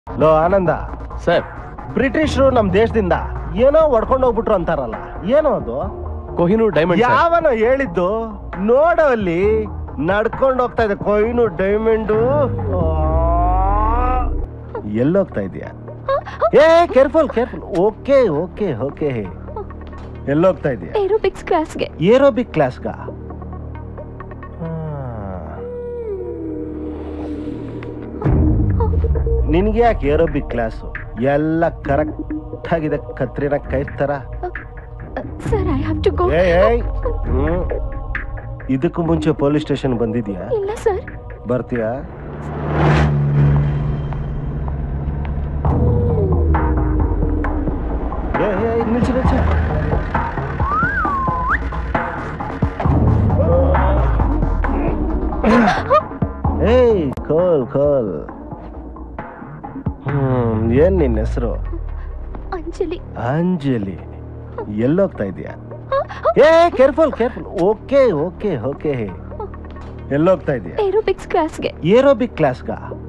Low Ananda sir ಬ್ರಿಟಿಷರು ನಮ್ ದೇಶದಿಂದ ಏನೋ ಹೊಡ್ಕೊಂಡು ಹೋಗ್ಬಿಟ್ರು ಅಂತಾರಲ್ಲ ಏನೋ ಅದು ಕೊಹಿನೂರ್ ಡೈಮಂಡ್ ಸರ್. ಯಾವನ ಹೇಳಿದ್ದು ನೋಡು ಅಲ್ಲಿ ನಡ್ಕೊಂಡು ಹೋಗ್ತಾ ಇದೆ ಕೊಯ್ನು ಡೈಮಂಡು ಎಲ್ಲೋಗ್ತಾ ಇದೀಯ ಏ careful careful okay okay okay ಎಲ್ಲೋಗ್ತಾ ಇದೀಯ ಏರೋಬಿಕ್ಸ್ ಕ್ಲಾಸ್ಗೆ ಏರೋಬಿಕ್ ಕ್ಲಾಸ್ಗ ನಿನ್ಗೆ ಯಾಕೆ ಏರೋಬಿಕ್ ಕ್ಲಾಸು ಎಲ್ಲ ಕರೆಕ್ಟ್ ಆಗಿದೆ ಕತ್ರಿನ ಕೈ ತರ sir I have to go ಏಯ್ ಏಯ್ ಹ್ಮ್ ಇದಕ್ಕೂ ಮುಂಚೆ ಪೊಲೀಸ್ ಸ್ಟೇಷನ್ ಬಂದಿದ್ಯಾ ಇಲ್ಲ ಸರ್ ಬರ್ತೀಯಾ ಏ, ಏ, ಏ, ನಿಲ್ಸು ನಿಲ್ಸು ಏಯ್ ಕೋಲ್ ಕೋಲ್ ಹ್ಮ್ ಏನ್ ನಿನ್ನ ಹೆಸರು ಅಂಜಲಿ ಅಂಜಲಿ ಎಲ್ಲೋಗ್ತಾ ಇದೀಯಾ ಏ careful careful okay okay okay ಎಲ್ಲೋಗ್ತಾ ಇದೀಯಾ ಏರೋಬಿಕ್ಸ್ ಕ್ಲಾಸ್ಗೆ ಏರೋಬಿಕ್ ಕ್ಲಾಸ್ಗ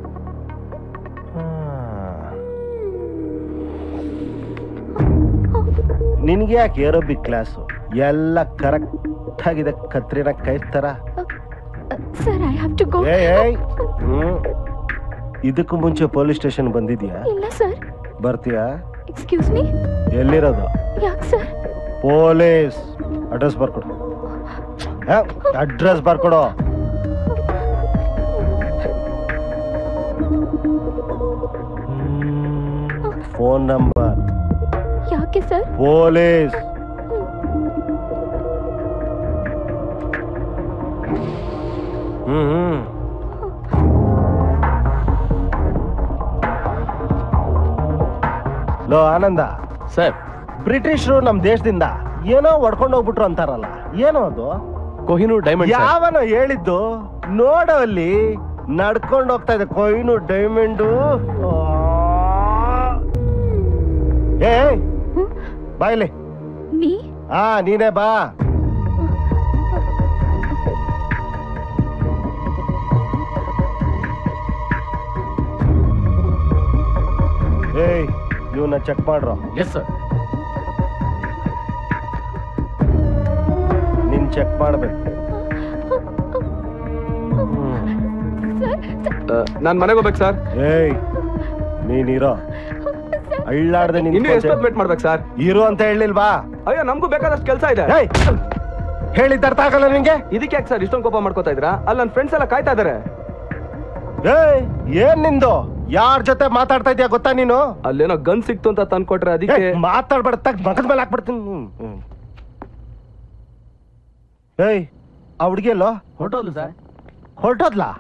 ನಿನ್ಗೆ ಯಾಕೆ ಏರೋಬಿಕ್ ಕ್ಲಾಸು ಎಲ್ಲ ಕರೆಕ್ಟ್ ಆಗಿದೆ ಕತ್ರಿನ ಕೈ ತರ sir I have to go ಏಯ್ ಏಯ್ ಹ್ಮ್ ಇದಕ್ಕೂ ಮುಂಚೆ ಪೊಲೀಸ್ ಸ್ಟೇಷನ್ ಬಂದಿದ್ಯಾ ಇಲ್ಲ ಸರ್ ಬರ್ತೀಯಾ ಎಕ್ಸ್ಕ್ಯೂಸ್ ಮೀ ಎಲ್ಲಿರೋದು ಯಾಕೆ ಸರ್ ಪೊಲೀಸ್ ಅಡ್ರೆಸ್ ಬರ್ಕೊಡು ಅಡ್ರೆಸ್ ಬರ್ಕೊಡು ಫೋನ್ ನಂಬರ್ ಯಾಕೆ ಸರ್ ಪೊಲೀಸ್ ಹ್ಮ್ ಹ್ಮ್ ಲೋ ಆನಂದ ಸರ್ ಬ್ರಿಟಿಷರು ನಮ್ ದೇಶದಿಂದ ಏನೋ ಹೊಡ್ಕೊಂಡು ಹೋಗ್ಬಿಟ್ರು ಅಂತಾರಲ್ಲ ಏನೋ ಅದು ಕೊಹಿನೂರ್ ಡೈಮಂಡ್ ಸರ್. ಯಾವನ ಹೇಳಿದ್ದು ನೋಡು ಅಲ್ಲಿ ನಡ್ಕೊಂಡು ಹೋಗ್ತಾ ಇದೆ ಕೊಯ್ನು ಡೈಮಂಡು ಏ ಬಾಯ್ಲಿ ನೀ ಹಾ ನೀನೇ ಬಾ ಏಯ್ ಇವನ್ನ ಚೆಕ್ ಮಾಡ್ರೋ ಎಸ್ ಸರ್ ನಿನ್ ಚೆಕ್ ಮಾಡ್ಬೇಕು ನಾನು ಮನೆಗೆ ಹೋಗ್ಬೇಕು ಸರ್ ಏಯ್ ನೀನಿರೋ ಅಳ್ಳಾಡ್ದೆ ಇನ್ನು ನಿನ್ ಎಷ್ಟೊತ್ತು ವೇಟ್ ಮಾಡ್ಬೇಕು ಸರ್ ಇರು ಅಂತ ಹೇಳಿಲ್ವಾ ಅಯ್ಯೋ ನಮಗೂ ಬೇಕಾದಷ್ಟು ಕೆಲಸ ಇದೆ ಏಯ್ ಹೇಳಿದ್ದ ಅರ್ಥ ಆಗಲ್ಲ ನಿಂಗೆ ಇದಕ್ಕೆ ಯಾಕೆ ಸರ್ ಇಷ್ಟೊಂದು ಕೋಪ ಮಾಡ್ಕೋತಾ ಇದ್ರಾ ಅಲ್ಲಿ ನನ್ನ ಫ್ರೆಂಡ್ಸ್ ಎಲ್ಲ ಕಾಯ್ತಾ ಇದಾರೆ ಏಯ್ ಏನ್ ನಿಂದು ಯಾರ್ ಜೊತೆ ಮಾತಾಡ್ತಾ ಇದೀಯ ಗೊತ್ತಾ ನೀನು ಅಲ್ಲೇನೋ ಗನ್ ಸಿಕ್ತು ಅಂತ ತಂದ್ಕೊಟ್ರೆ ಅದಕ್ಕೆ ಏಯ್, ಮಾತಾಡ್ಬೇಡ ತಗ್ ಮಗದ ಮೇಲೆ ಹಾಕ್ಬಿಡ್ತೀನಿ ಹ್ಮ್, ಹ್ಮ್. ಏಯ್ ಆ ಹುಡ್ಗಿ ಎಲ್ಲೋ ಹೊರಟೋದು ಸರ್ ಹೊರಟೋದ್ಲಾ